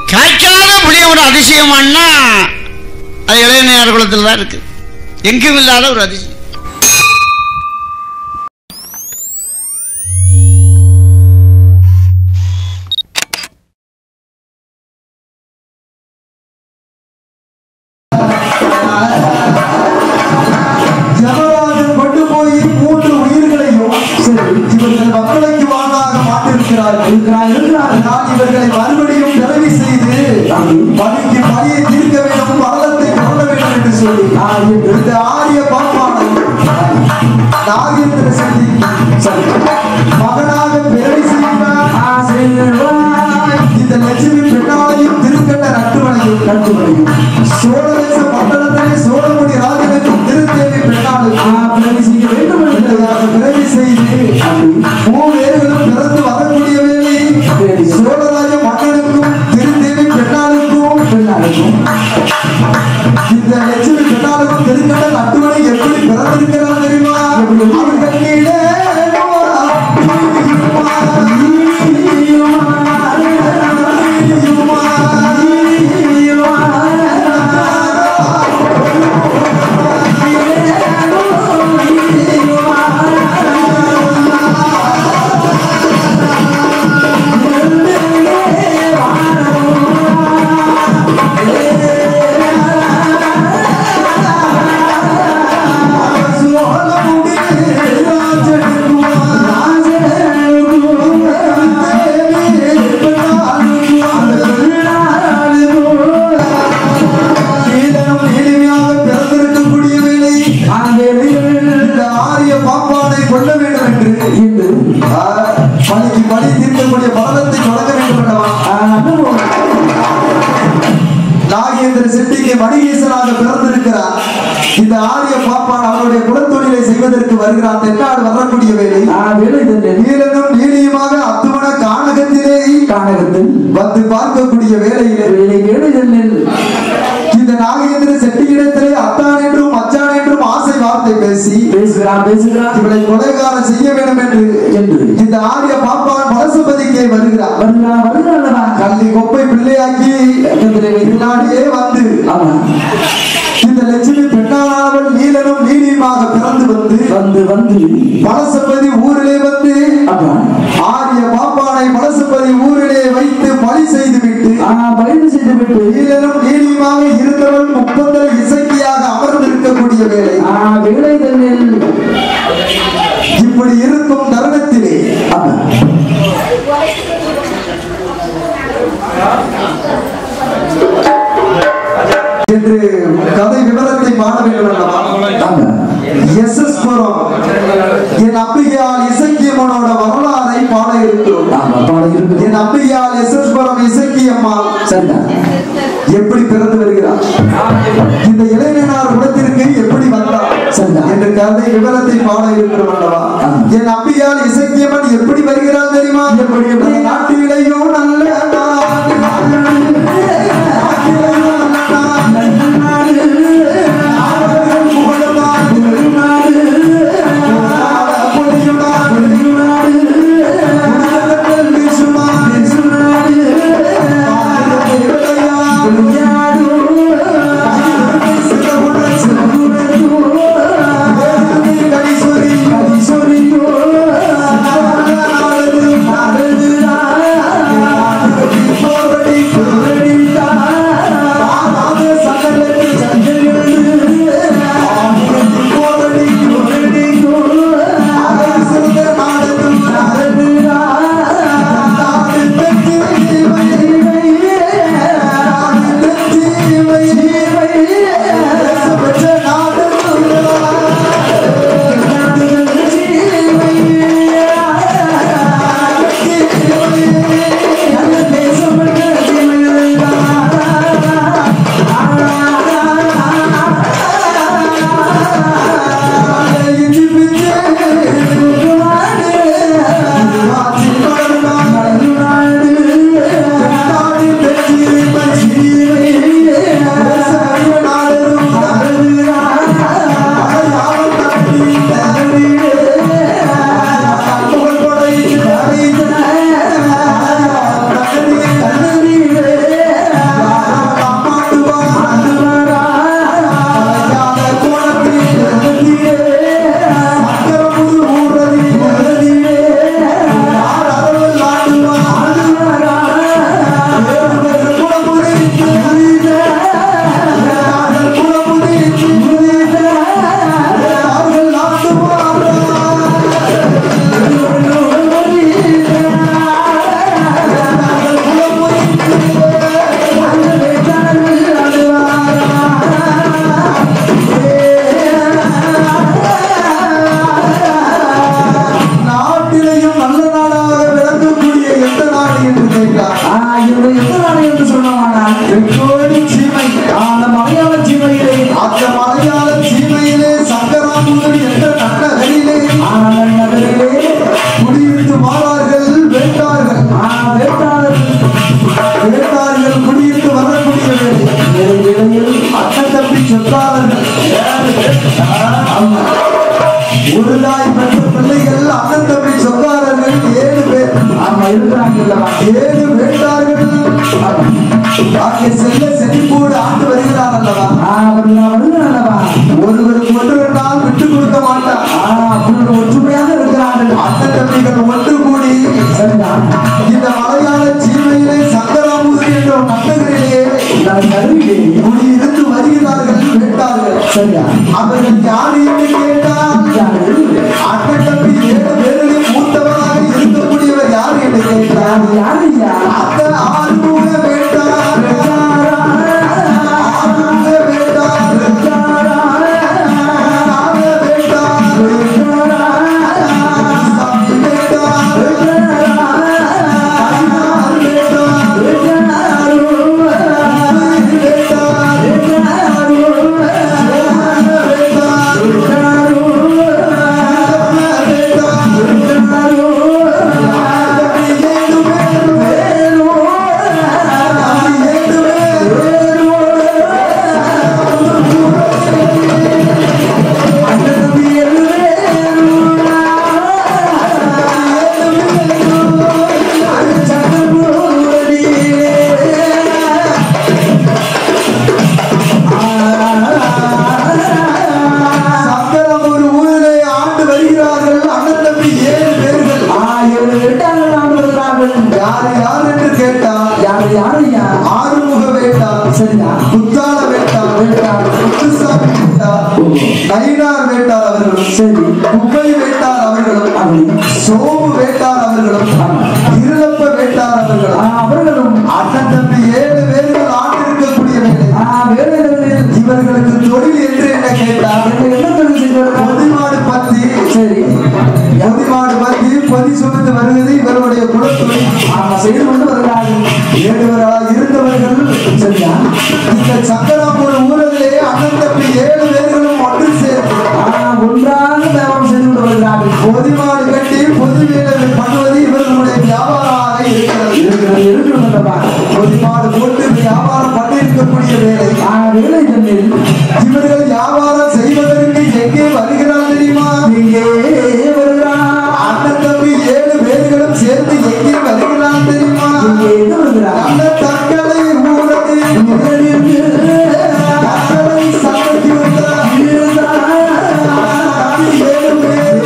காய்க்காத புளிய ஒரு அதிசயமானா அது இளைஞர் குலத்தில் தான் இருக்கு எங்கும் இல்லாத ஒரு அதிசயம் ஜனராஜன் கொண்டு போய் மூன்று உயிர்களையும் இவர்கள் மக்களுக்கு வாழாக மாற்றிருக்கிறார்கள் நான் இவர்களை மறுபடியும் நிறைவு செய்து பணிக்கு பணியை தீர்க்க வேண்டும் மரணத்தை கொள்ள வேண்டும் என்று சொல்லி இந்த ஆரிய பாப்பானை நாகேந்திர செட்டி மகனாக பிறவி செய்கிறார் இந்த லட்சுமி பெண்ணாலையும் திருக்கண்ட நட்டுவனையும் நட்டுவனையும் சோழதேச மண்டலத்திலே சோழமுடி ராஜனுக்கும் திருத்தேவி பெண்ணாலும் பிறவி செய்ய வேண்டும் என்பதாக பிறவி செய்து மூவேர்களும் பிறந்து வரக்கூடிய வேலை சோழராஜ மன்னனுக்கும் திருத்தேவி பெண்ணாளுக்கும் பெண்ணாளுக்கும் இந்த லட்சுமி பெண்ணாளுக்கும் திருக்கண்ட நட்டுவனை எப்படி பிறந்திருக்கிறார் தெரியுமா அவர் கண்ணிலே கொள்ள வேண்டும் என்று பணிக்கு பணி தீர்க்கக்கூடிய பலத்தை தொடங்க வேண்டும் அல்லவா நாகேந்திர செட்டிக்கு மணிகேசனாக பிறந்திருக்கிறார் இந்த ஆரிய பாப்பான் அவருடைய குலத்தொழிலை செய்வதற்கு வருகிறார் தென்னாடு வரக்கூடிய வேலை நீலனும் நீலியுமாக அத்துமண கானகத்திலே கானகத்தில் வந்து பார்க்கக்கூடிய வேலையிலே வேலை வேலைகளில் இந்த நாகேந்திர செட்டியிடத்திலே அத்தான் என்றும் மச்சான் என்றும் ஆசை வார்த்தை பேசி பேசுகிறான் பேசுகிறான் இவளை கொலைகாரம் செய்ய வேண்டும் என்று என்று இந்த ஆரிய பாப்பான் பலசுபதிக்கே வருகிறார் வருகிறார் வருகிறார் கள்ளி கொப்பை பிள்ளையாக்கி பின்னாடியே வந்து இந்த லட்சுமி பெண்ணானவள் நீலனும் நீலியுமாக பிறந்து வந்து வந்து வந்து பலசபதி ஊரிலே வந்து ஆரிய பாப்பானை பலசபதி ஊரிலே வைத்து பலி செய்து விட்டு பலி செய்து விட்டு நீலனும் நீலியுமாக இருந்தவள் முப்பந்தல் இசைக்கியாக அமர்ந்திருக்கக்கூடிய வேலை வேலை இப்படி இருக்கும் தருணத்திலே என்று கதை விவரத்தை பாட வேண்டும் அல்லவா எஸ் எஸ் புரம் என் அம்பிகையால் இசக்கியம்மனோட வரலாறை பாட இருக்கிறோம் என் அம்பிகையால் எஸ் எஸ் புரம் இசக்கியம்மாள் எப்படி பிறந்து வருகிறார் இந்த இளைஞனார் குலத்திற்கு எப்படி வந்தார் என்ற கதை விவரத்தை பாட இருக்கிறோம் அல்லவா என் அம்பியால் இசக்கியம்மன் எப்படி வருகிறார் தெரியுமா எப்படி எப்படி நாட்டிலேயும் நல்ல இவங்க எந்த நாடு என்று சொன்னவானால் தென்கோடி சீமை அந்த மலையாள சீமையிலே அந்த மலையாள சீமையிலே சங்கராமுதல் என்ற நன்னகரிலே ஆனால் நகரிலே குடியிருந்து வாரார்கள் வேண்டார்கள் ஆ, வேட்டாளர் வேண்டார்கள் குடியிருந்து வரக்கூடிய வேலை வேளையில் அண்ணன் தம்பி சொத்தார்கள் ஒரு தாய் பெற்ற பிள்ளைகள் அண்ணன் தம்பி சொத்தாரர்கள் ஏழு பேர் ஆமா இருக்கிறாங்க இல்லவா ஏழு வேண்டார்கள் அங்கே செல்ல செழிப்போடு ஆண்டு வருகிறார் அல்லவா ஆ, அவர்கள் வருகிறார் அல்லவா ஒருவருக்கு ஒன்று நாள் விட்டு கொடுக்க மாட்டார் ஆ, அவர்கள் ஒற்றுமையாக இருக்கிறார்கள் அண்ணன் தம்பிகள் ஒன்று கூடி சரிதான் இந்த மலையாள சீமையிலே சங்கராமுதல் என்ற ஒரு நகரிலே நான் கருவிலே குடியிருந்து வருகிறார்கள் வேண்டார்கள் சரியா அவர்கள் யார் என்று கேட்டால் யாரு? அண்ணன் தம்பி ஏழு பேரிலும் மூத்தவராக இருக்கக்கூடியவர் யார் என்று கேட்டார் யாரு யாருய்யா? அந்த ஆறுமுக வேண்டார் ஆறுமுக வேண்டார் நாக வேண்டார் சாமி வேண்டார் ஐயனார் வேண்டார் உயிர் வேண்டார் சோமன வேண்டார் வேண்டார் ஏழு பேர் ஏழு பேர் சங்கரம் ஒரு ஊரிலே ஆண்டு வருகிறார்கள் அண்ணன் தம்பி ஏழு பேர்கள் யார் யார் என்று கேட்டார் யாரு யாருய்யா? ஆறுமுக வேண்டார் சரியா புத்தாள வேண்டார் வேண்டார் முத்துசாமி வேண்டார் நயினார் வேண்டார் அவர்களும் சரி குப்பை வேண்டார் அவர்களும் அப்படி சோமு வேண்டார் அவர்களும் இருளப்ப வேண்டார் ஆ, அவர்களும் அவர்களும் அண்ணன் தம்பி ஏழு பேர்கள் ஆண்டு இருக்கக்கூடிய வேலை ஆ, வேலைகளில் இவர்களுக்கு தொழில் என்று என்ன கேட்டார் என்ன என்ன தொழில் செய்வார்கள்? பொதிமாடு பத்தி சரி பொதிமாடு பத்தி பொதி சுமந்து வருவது இவருடைய குலத்தொழில் ஆமா செய்து கொண்டு வருகிறார்கள் ஏழுவர்களாக இருந்தவர்கள் சரியா இந்த சங்கராபுர ஊரிலே அண்ணன் தம்பி ஏழு பேர்களும் ஒன்று சேர்ந்து ஆ, ஒன்றாக வியாபாரம் செய்து கொண்டு வருகிறார்கள் பொதிமாடு கட்டி பொது வேலை பண்ணுவது இவர்களுடைய வியாபாரமாக இருக்கிறது இருக்கிறது இருக்கிறது அல்லவா? பொதிமாடு போட்டு வியாபாரம் பண்ணியிருக்கக்கூடிய வேலை ஆ, வேலை தண்ணில் இவர்கள் வியாபாரம் செய்வதற்கு எங்கே வருகிறார் தெரியுமா இங்கே வருகிறார் அண்ணன் தம்பி ஏழு பேர்களும் சேர்ந்து எங்கே வருகிறார் தெரியுமா இங்கே எங்க வருகிறார் அந்த தங்களை ஊரது தங்களை சமைத்து வந்தார் தம்பி ஏழு பேர்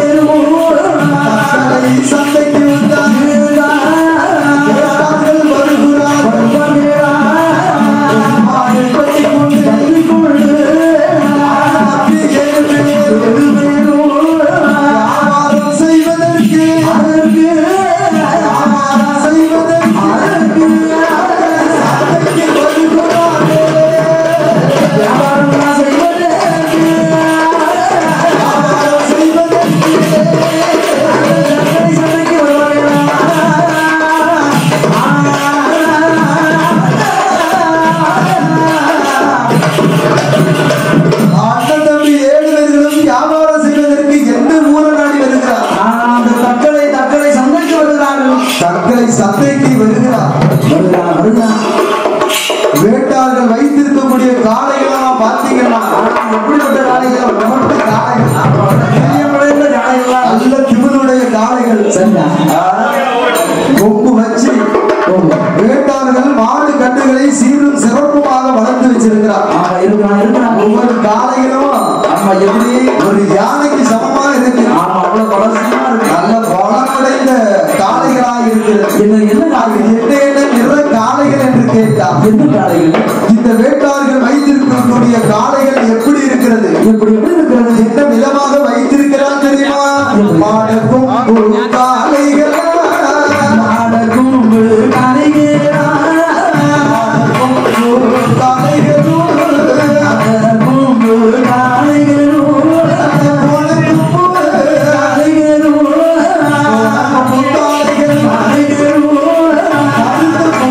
தங்களை சந்தைக்கு வந்தார் வேளாண்கள் வருகிறார்கள் மாடு கட்டிக் கொண்டு தம்பி ஏழு பேர் வியாபாரம் செய்வதற்கு வியாபாரம் செய்வதற்கு சந்தைக்கு வருகிறார்கள் வியாபாரம் செய்வதற்கு அண்ணன் தம்பி ஏழு பேர்களும் வியாபாரம் செய்வதற்கு எந்த ஊர நாடி வருகிறார் அந்த தக்களை தக்களை சந்தைக்கு வருகிறார்கள் தங்களை சந்தைக்கு வருகிறார் வருகிறார் வருகிறார் வேட்டாளர்கள் வைத்திருக்கக்கூடிய காளைகளெல்லாம் பார்த்தீங்கன்னா எப்படிப்பட்ட காளைகள் உமட்டு காளைகள் தைரியமுடைந்த ஜாடைகளா நல்ல திமிருடைய காளைகள் சரியா கொம்பு வச்சு வேட்டாளர்கள் மாடு கட்டுகளை சீரும் சிறப்புமாக வளர்த்து வச்சிருக்கிறார் ஆமா இருக்கிறான் இருக்கிறான் ஒவ்வொரு காளைகளும் ஆமா எப்படி ஒரு யானைக்கு சமமாக இருக்கு ஆமா அவ்வளவு பலசமா இருக்கு நல்ல பலமடைந்த காளைகளாக இருக்கிறது என்ன என்ன அது காலைகள் என்ன என்ன நிற காளைகள் என்று கேட்டார் என்ன காலைகள் இந்த வேட்டாளர்கள் வைத்திருக்கக்கூடிய காளைகள் எப்படி இருக்கிறது எப்படி எப்படி இருக்கிறது என்ன விதமாக வைத்திருக்கிறார் தெரியுமா மாடக்கும் காளைகள் நாடகம் காலைகளா காளைகளும் நாடகம் காலைகளும் காளைகளும்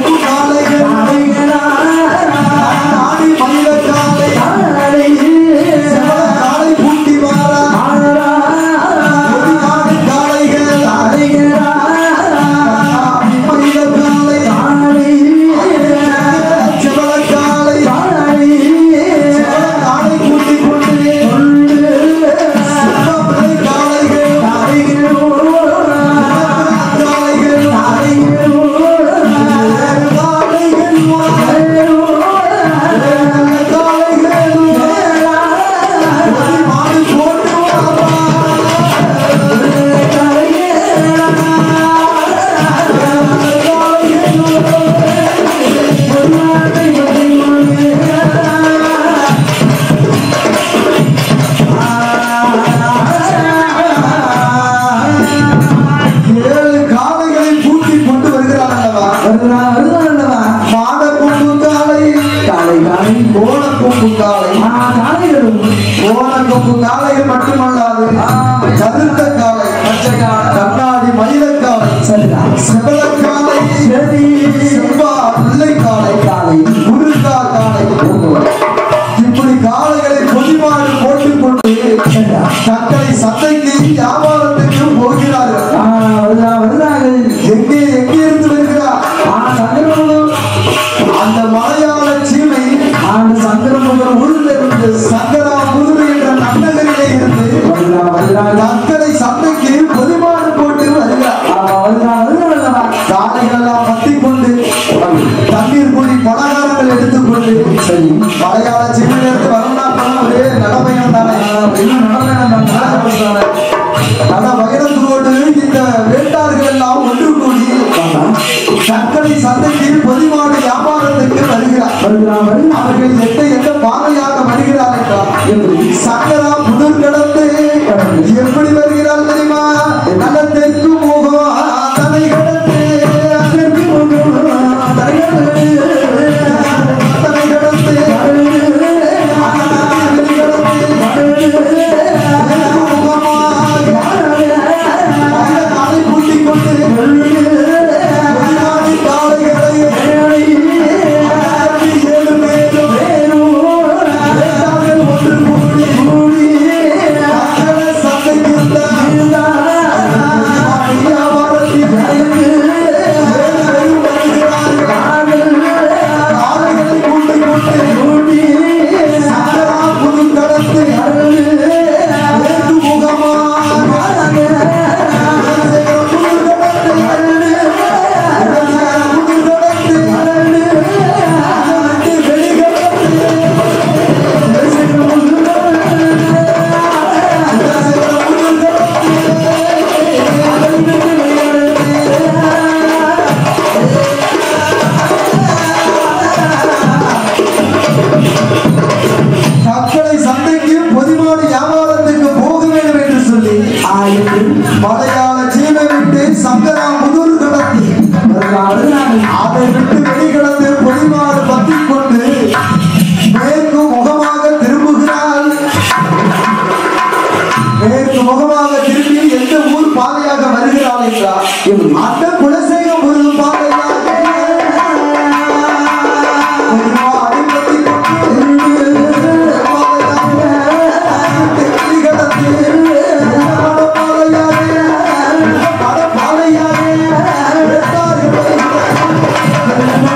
அல்லவா மாடக்கொம்பு காலை காலை காலை ஓணக்கொம்பு காலை ஆ காலைகளும் ஓணக்கொம்பு காலையில் மட்டுமல்லாது கருத்த காலை பச்சை காலை கண்ணாடி மயிலக்காலை சரிதான் செவலக்காலை சரி செவ்வா பிள்ளைக்காலை காலை முருகா காலை இப்படி காளைகளை பொதிமாறு போட்டுக்கொண்டு சரிதான் தங்களை சந்தைக்கு வியாபாரத்துக்கு போகிறார்கள் ஆ வருதா வருதாங்கள் எங்கே எங்கே இருந்து வருகிறார் ஆ சங்கரமுகம் அந்த மலையாள சீமை ஆண்டு சங்கரமுகம் ஊரில் இருந்து சங்கரா புதுமை என்ற நன்னகரிலே இருந்து வருதா வருதாங்க தங்களை சந்தைக்கு பொதிமாறு போட்டு வருகிறார் ஆமா வருதா வருதா அல்லவா காளைகளெல்லாம் பத்தி கொண்டு தண்ணீர் குடி பலகாரங்கள் எடுத்துக்கொண்டு சரி மலையாள சீமையிலிருந்து வரணும்னா பணம் ஒரே நடமையம் தானே என்ன நடந்தேன் நட பயணத்தோடு இந்த வேட்டார்கள் எல்லாம் ஒன்று கூடி சர்க்கரை சந்தைக்கு பொதிமாடு வியாபாரத்துக்கு வருகிறார் வருதா வருதா அவர்கள் எந்த எந்த பாதையாக வருகிறார் என்றால் எப்படி சங்கரா புதர் கடந்து எப்படி வருகிறார் தெரியுமா நல்ல தெற்கு முகம் தலை கடந்து தெற்கு முகம் தலை கடந்து. தலை கடந்து தெற்கு முகமாக காலை பூட்டிக் கொண்டு வெளிநாடு காளைகளை ஏழு மேலும் வேட்டார்கள் ஒன்று கூடி சங்கர சந்தைக்கு இருந்த வியாபாரத்தில் காளைகளை கூட்டிக் கொண்டு சங்கரா புது கடந்து மேற்கு முகமாக தக்கலை சந்தைக்கு பொதுமான வியாபாரத்துக்கு போக வேண்டும் என்று சொல்லி மலையாள சீமை விட்டு சங்கரா முதுர் கடத்தி அதை விட்டு வெளிக்கடந்து பொலிமாறு பத்திக் கொண்டு மேற்கு முகமாக திரும்புகிறாள் மேற்கு முகமாக திரும்பி எந்த ஊர் பாதையாக வருகிறாள் என்றால் அந்த குலசேகம் ஒரு பாதையாக பொலிமாறு பத்திக் கொண்டு பாதையாக வெளிக்கடந்து வடபாதையாக வடபாதையாக வெட்டார்கள் வருகிறார்கள்.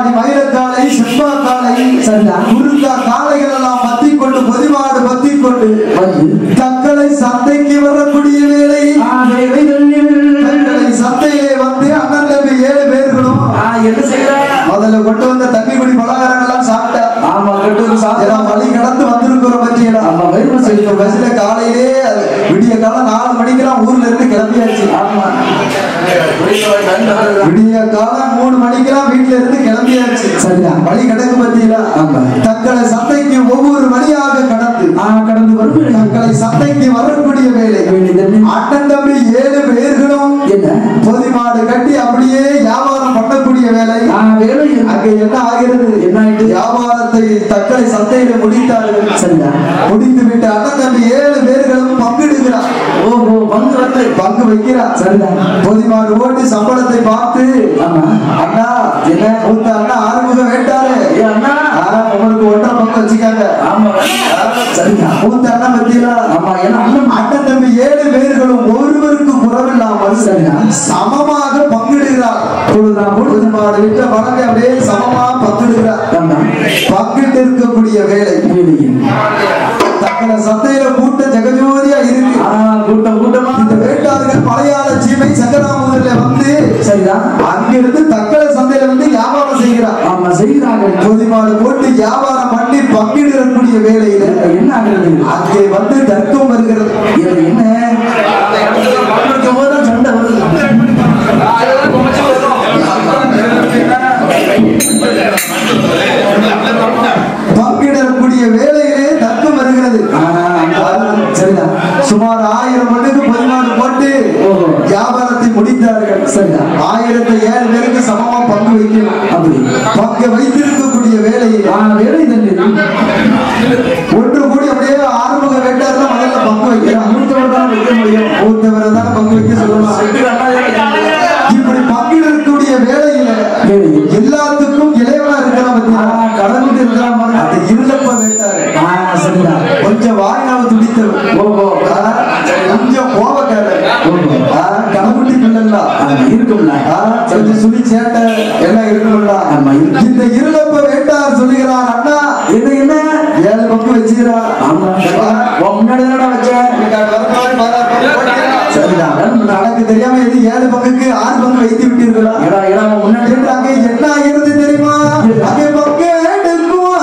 பின்னாடி மயிலக்காலை செம்பா காலை சரிதான். குறுக்கா காளைகள் எல்லாம் பத்தி கொண்டு பொதிமாடு பத்தி கொண்டு வந்து தங்களை சந்தைக்கு வரக்கூடிய வேலை ஆ, வேலை தண்ணீர். தங்களை சந்தையிலே வந்து அண்ணன் தம்பி ஏழு பேர்களும் ஆ, என்ன செய்யறா முதல்ல கொண்டு வந்த தண்ணி குடி பலகாரங்கள் எல்லாம் சாப்பிட்டா ஆமா கட்டு வந்து ஏன்னா சாப்பிடலாம் வழி கடந்து வந்திருக்கிறோம் பற்றியடா ஆமா வயிறு இந்த பஸ்ல காலையிலே அது விடிய காலம் நாலு மணிக்கெல்லாம் ஊர்ல இருந்து கிளம்பியாச்சு ஆமா விடிய காலம் மூணு மணிக்கெல்லாம் வீட்டுல இருந்து கிளம்பியாச்சு சரிதான். வழி கிடக்கு பத்தியில ஆமா. தங்களை சந்தைக்கு ஒவ்வொரு வழியாக கடந்து ஆ, கடந்து வருவேன் தங்களை சந்தைக்கு வரக்கூடிய வேலை வேலை தண்ணீர். அண்ணன் தம்பி ஏழு பேர்களும் என்ன பொதி மாடு கட்டி அப்படியே வியாபாரம் பண்ணக்கூடிய வேலை ஆ, வேலை அங்க என்ன ஆகிறது என்ன ஆயிட்டு? வியாபாரத்தை தங்களை சந்தையில முடித்தார்கள் சரிதான் முடித்து விட்டு அண்ணன் தம்பி ஏழு பேர்களும் பங்கிடுகிறார் ஓஹோ பங்கு வந்து பங்கு வைக்கிறார் சரிதான் பொதிமாடு ஓட்டி சம்பளத்தை பார்த்து ஆமா அண்ணா என்ன மூத்த அண்ணா ஆறுமுகம் வேண்டாரு ஏ அண்ணா ஆ, உங்களுக்கு ஒன்றரை பங்கு வச்சுக்காங்க ஆமா சரிதான் மூத்த அண்ணா பத்தியா ஆமா ஏன்னா அண்ணன் அண்ணன் தம்பி ஏழு பேர்களும் ஒருவருக்கு குறவில்லாமல் சரியா. சமமாக பங்கிடுகிறார் பொழுதுதான் பொழுது பொதுமாடு விட்ட வழங்கை அப்படியே சமமா பங்கிடுகிறார் ஆமா பங்கிட்டு இருக்கக்கூடிய வேலை வேலையில் தங்களை சந்தையில கூட்ட ஜெகஜோதியா இருக்கு ஆ, கூட்டம் கூட்டமா இந்த வேட்டாளர்கள் மலையாள சீமை சங்கராமுதல்ல வந்து சரிதான் அங்கிருந்து தக்கலை சந்தையில வந்து வியாபாரம் செய்கிறார் ஆமா செய்கிறார்கள் பொதிமாடு போட்டு வியாபாரம் பண்ணி பங்கிடக்கூடிய வேலையில என்ன ஆகிறது அங்கே வந்து தர்க்கம் வருகிறது இது என்ன இருக்கும் போதுதான் சண்டை வருது பங்கிடக்கூடிய வேலையிலே தர்க்கம் வருகிறது ஆ, அந்த- சரிதான் சுமார் ஆயிரம் மண்ணுக்கு பொதிமாடு போட்டு ஓஹோ. வியாபாரத்தை முடித்தார்கள் சரிதான் ஆயிரத்தை ஏழு பேருக்கு சமமா பங்கு வைக்கணும் அப்படி பங்கு வைத்திருக்கக்கூடிய வேலையில் ஆ, வேலை தண்ணீர் ஒன்று கூடி அப்படியே ஆறுமுக வேட்டார் தான் முதல்ல பங்கு வைக்கிறான் மூத்தவர் தான் வைக்க முடியும் மூத்தவரை தான் பங்கு வைக்க சொல்லலாம் இப்படி பங்கிடக்கூடிய வேலையில வேலையில். எல்லாத்துக்கும் இளையவனா இருக்கிறான் ஆ, பத்தியா கடவுள் இருக்கிறான் பாருங்க. அது இருளப்ப வேட்டாரு ஆ, சரிதான் கொஞ்சம் வாய்நாவு துடித்தவர் ஓஹோ ஆ, கொஞ்சம் கோபக்காரர் ஆ, கணக்குட்டி பிள்ளைங்களா ஆ, இருக்கும்ல ஆ, கொஞ்சம் சுழி சேட்டை எல்லாம் இருக்கணும்ல ஆமா, இருக்கு. இந்த இருளப்ப வேட்டார் சொல்லுகிறான் அண்ணா என்ன என்ன ஏழு பங்கு வச்சுக்கிறான் ஆமா உன் முன்னாடி தானடா வச்சேன் சரிதான் எனக்கு தெரியாம எது ஏழு பங்குக்கு ஆறு பங்கு வைத்து விட்டீர்களா இடா இடா உன் முன்னாடி என்று அங்கே என்ன ஆகிறது தெரியுமா அங்கே பங்கு எடுக்குமா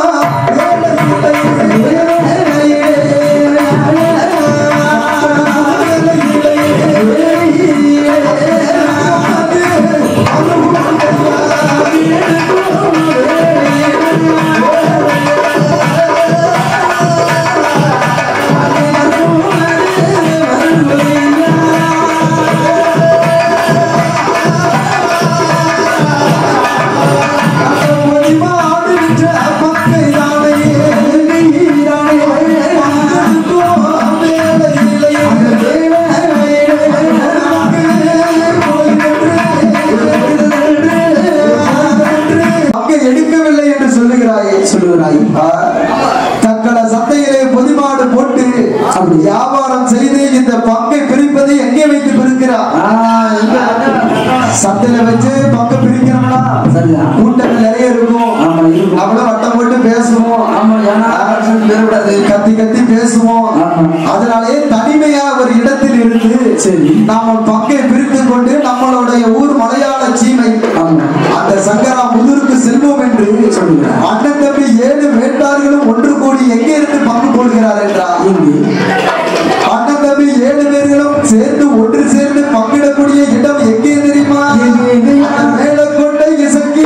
அங்கே எடுக்கவில்லை என்று சொல்லுகிறாயே சொல்லுகிறாய் ஆ, தங்களை சந்தையிலே பொதிமாடு போட்டு அப்படி வியாபாரம் செய்து இந்த பங்கை பிரிப்பதை எங்கே வைத்து பிரிக்கிறார் ஆ, இந்த சந்தையில வச்சு பங்கு பிரிக்கிறோம்னா சரிதான் கூட்டங்கள் நிறைய இருக்கும் ஆமா இருக்கும் நம்மளும் வட்டம் போட்டு பேசுவோம் ஆமா ஏன்னா பேரக்கூடாது கத்தி கத்தி பேசுவோம் ஆமா. அதனாலே தனிமையா ஒரு இடத்தில் இருந்து சரி நாம பங்கை பிரித்து கொண்டு நம்மளுடைய ஊர் மலையாள சீமை ஆமா அந்த சங்கரா முதிருக்கு செல்வோம் என்று சொல்லுகிறார். அண்ணன் தம்பி ஏழு வேட்டார்களும் ஒன்று கூடி எங்கே இருந்து பங்கு கொள்கிறார் என்றார் இங்கு அண்ணன் தம்பி ஏழு பேர்களும் சேர்ந்து ஒன்று சேர்ந்து பங்கிடக்கூடிய இடம் எங்கே தெரியுமா எங்கே, எங்கே? மேலக்கொண்ட இசக்கி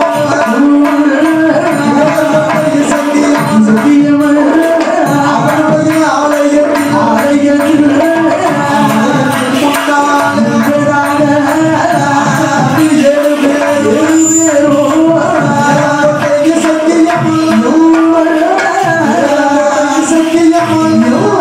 அவனுடைய ஆலயத்தில் ஏழு பேர் இசக்கியம்மா இசக்கியம்மா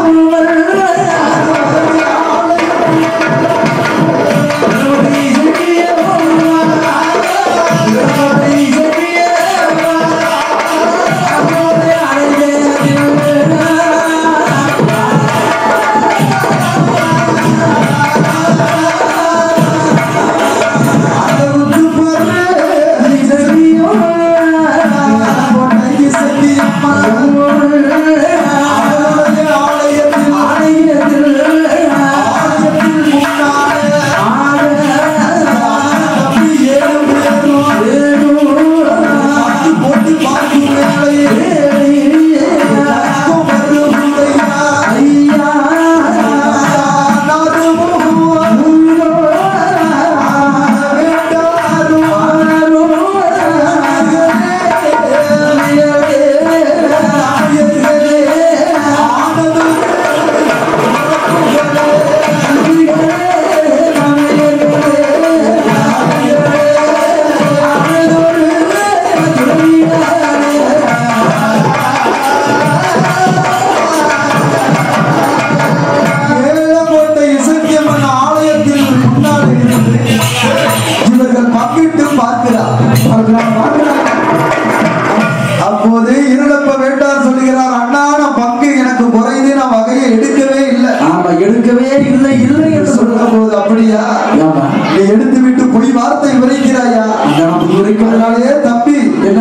அப்போது இருளப்ப வேண்டார் சொல்லுகிறார் அண்ணா நான் பங்கு எனக்கு குறைந்து நான் வகையை எடுக்கவே இல்லை ஆமா எடுக்கவே இல்லை இல்லை என்று சொல்லும் சொல்லுங்க போது அப்படியா ஆமா நீ எடுத்து விட்டு பொய் வார்த்தை உரைக்கிறாயா அந்த நமக்கு உரைக்கும் அதனாலே தம்பி என்ன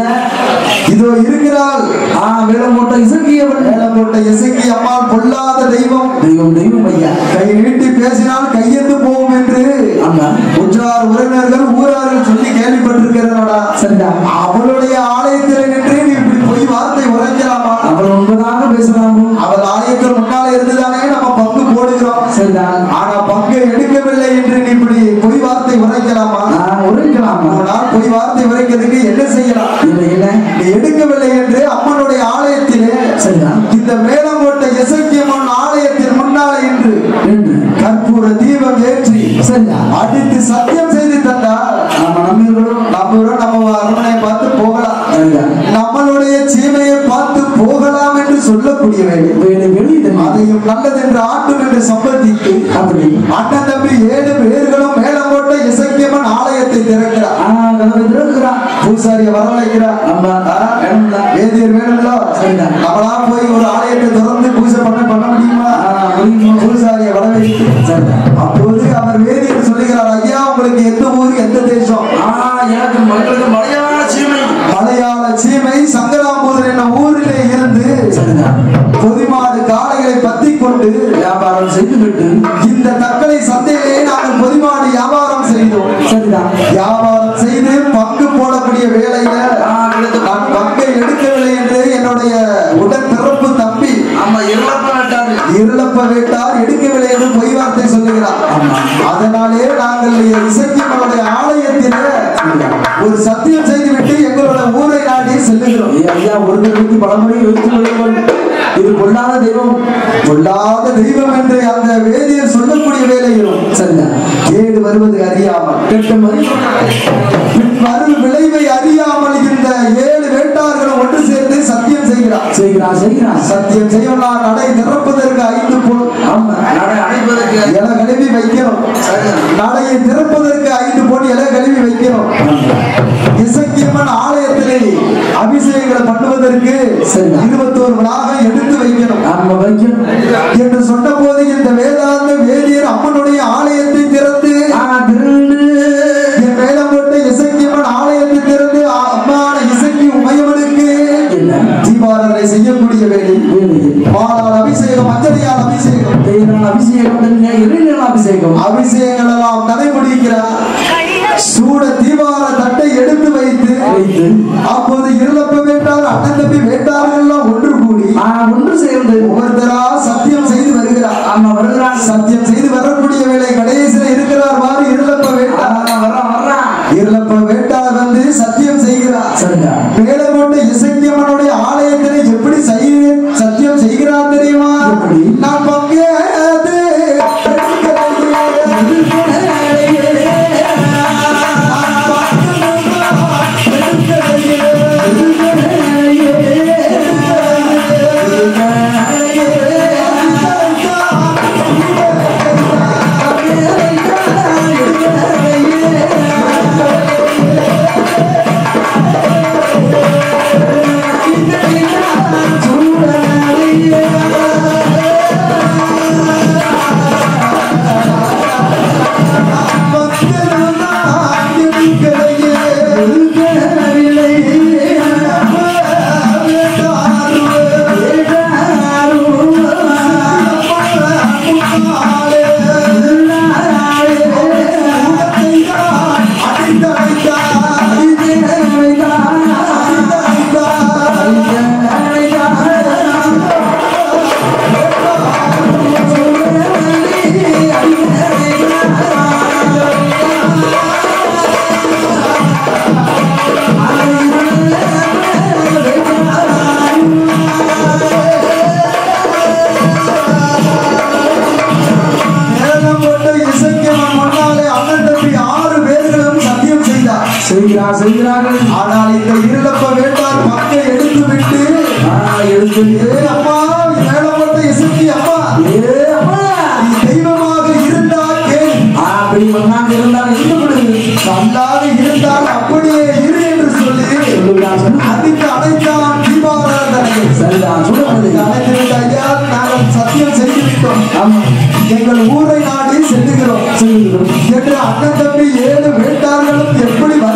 இதோ இருக்கிறாள் ஆ வேலம் போட்ட இசக்கியவன் மேலம் போட்ட இசைக்கு அம்மாள் பொல்லாத தெய்வம் தெய்வம் தெய்வம் ஐயா கை நீட்டி பேசினால் கையெந்து போகும் என்று ஆமா உற்றார் உறவினர்கள் ஊரார்கள் சொல்லி கேள்விப்பட்டிருக்கிறனடா சரிடா அவளுடைய ஆலயத்தில் நின்று நீ இப்படி பொய் வார்த்தை உரைக்கலாமா அவள் உண்மைதாக பேசுறாங்க அவள் ஆலயத்தில் முன்னாலே இருந்துதானே நம்ம பங்கு போடுகிறோம் சரிடா ஆனா பங்கு எடுக்கவில்லை என்று நீ இப்படி பொய் வார்த்தை உரைக்கலாமா நான் உரைக்கலாமா உன்னால் பொய் வார்த்தை உரைக்கிறதுக்கு என்ன செய்யலாம் இல்லை என்ன நீ எடுக்கவில்லை என்று அம்மனுடைய ஆலயத்திலே சரிடா இந்த மேலம் போட்ட இசக்கியம்மன் ஆலயத்தின் முன்னாலே என்று என்று கற்பூர தீபம் ஏற்றி சரிடா அடித்து சத்தியம் செய்து தந்தால் ஆமா நம்பியவர்களும் நம்ம நம்ம அரண்மனையை பார்த்து போகலாம் சரிடா நம்மளுடைய சீமையை பார்த்து போகலாம் என்று சொல்லக்கூடிய வேலை வேலை வெளியிட அதையும் நல்லது என்று ஆட்டும் என்று சம்பந்தித்து அப்படி அண்ணன் தம்பி ஏழு பேர்களும் மேலம் போட்ட இசக்கியம்மன் ஆலயத்தை திறக்கிறார் ஆ கதவை திறக்கிறான் பூசாரிய வரவழைக்கிறார் ஆமா வேணும்ல வேதியர் வேணும்ல சரிதான். நம்மளா போய் ஒரு ஆலயத்தை திறந்து பூஜை பண்ண பண்ண முடியுமா ஆ முடியுமா பூசாரிய வரவழைத்து சரிடா அப்போது அவர் வேதியர் சொல்லுகிறார் ஐயா உங்களுக்கு எந்த ஊர் எந்த தேசம் ஆ எனக்கு மக்களுக்கு மலையாள சீமை மலையாள சீமை சங்கராம்பூர் என்ற ஊரிலே இருந்து சரிடா பொதிமாடு காளைகளை பத்தி கொண்டு வியாபாரம் செய்துவிட்டு இந்த தக்கலை சந்தையிலே நாங்கள் பொதிமாடு வியாபாரம் செய்தோம் சரிடா வியாபாரம் செய்து பங்கு போடக்கூடிய வேலையில ஆ எடுத்து நான் பங்கை எடுக்கவில்லை என்று என்னுடைய உடன் பிறப்பு தம்பி ஆமா இருளப்ப நட்டாரு இருளப்ப வேட்டார் எடுக்கவில்லை என்று பொய் வார்த்தை சொல்லுகிறார் ஆமா. அதனாலே நாங்கள் இசைக்கியம்மனுடைய ஆலயத்திலே ஒரு சத்தியம் செய்துவிட்டு எங்களோட ஊரை நாடி செல்லுகிறோம் ஏய் ஐயா ஒரு கல்விக்கு பலமுறை வைத்து கொள்ளுங்கள் இது கொள்ளாத தெய்வம் கொள்ளாத தெய்வம் என்று அந்த வேதியர் சொல்லக்கூடிய வேலையிலும் சரிடா கேடு வருவது அறியாமல் கெட்ட மதி பின் வரும் விளைவை அறியாமல் இந்த ஏழு வேட்டார்களும் ஒன்று சேர்ந்து சத்தியம் செய்கிறார் செய்கிறான் செய்கிறான் சத்தியம் செய்யணும் நான் நடை திறப்பதற்கு ஐந்து பொருள் ஆமா நடை அடைப்பதற்கு இலை கழுவி வைக்கணும் நடையை திறப்பதற்கு ஐந்து பொன் இலை கழுவி வைக்கணும் இசக்கியம்மன் ஆலயத்திலே அபிஷேகங்களை பண்ணுவதற்கு சரிதான். இருபத்தோரு வளாகம் எடுத்து வைக்கணும் நம்ம வைக்கணும் என்று சொன்னபோது இந்த வேதாந்த வேதியர் அம்மனுடைய ஆலயத்தை திறந்து ஆ திரண்டு என் மேலம் போட்ட இசக்கியம்மன் ஆலயத்தை திறந்து அம்மான இசக்கி உமையவனுக்கு என்ன தீபாராதனை செய்யக்கூடிய வேலை வேலையில் பாலால் அபிஷேகம் மஞ்சளையால் அபிஷேகம் தேவனால் அபிஷேகம் தன்னை இறைநில அபிஷேகம் அபிஷேகங்கள் எல்லாம் நடைமுடிக்கிறார் சூட தீபார தட்டை எடுத்து வைத்து வைத்து அப்போது இருளப்ப வேண்டார் அண்ணன் தம்பி வேண்டார்கள் எல்லாம் ஒன்று கூடி ஆ ஒன்று சேர்ந்து ஒவ்வொருத்தரா சத்தியம் செய்து வருகிறார் ஆமா வருகிறான் சத்தியம் செய்து வரக்கூடிய வேலை கடைசியில் இருக்கிறார் மாதிரி இருளப்ப ஆ, வேண்டார் வர்றான் வர்றான் இருளப்ப வேண்டார் வந்து சத்தியம் செய்கிறார் சரிடா மேலமோட்ட இசக்கியம்மனுடைய ஆலயத்திலே எப்படி செய்ய சத்தியம் செய்கிறார் தெரியுமா எப்படி? நான் பங்கேது இசைக்கவன் முன்னாலே அண்ணன் தம்பி ஆறு பேர்களும் சத்தியம் செய்தார் செய்கிறார் செய்கிறார்கள் ஆனால் இந்த இருளப்ப வேண்டார் பங்கை எடுத்து விட்டு ஆ, எடுத்து ஏ அம்மா மேலப்பட்ட இசைக்கு அம்மா ஏ அம்மா நீ தெய்வமாக இருந்தால் கேள் ஆ, அப்படி ஒன்னாக இருந்தால் எந்த கொடுங்க நல்லாக இருந்தால் அப்படியே இரு என்று சொல்லி சொல்லுகிறார் அந்த அடித்து அடைத்தான் தீபாவளி சரிதான் சொல்லுங்க அழைத்து விட்ட ஐயா நாங்கள் சத்தியம் செய்து விட்டோம் ஆமா எங்கள் ஊரை நாடி செல்லுகிறோம் சொல்லுங்க என்று அண்ணன் தம்பி ஏழு வேண்டார்களும் எப்படி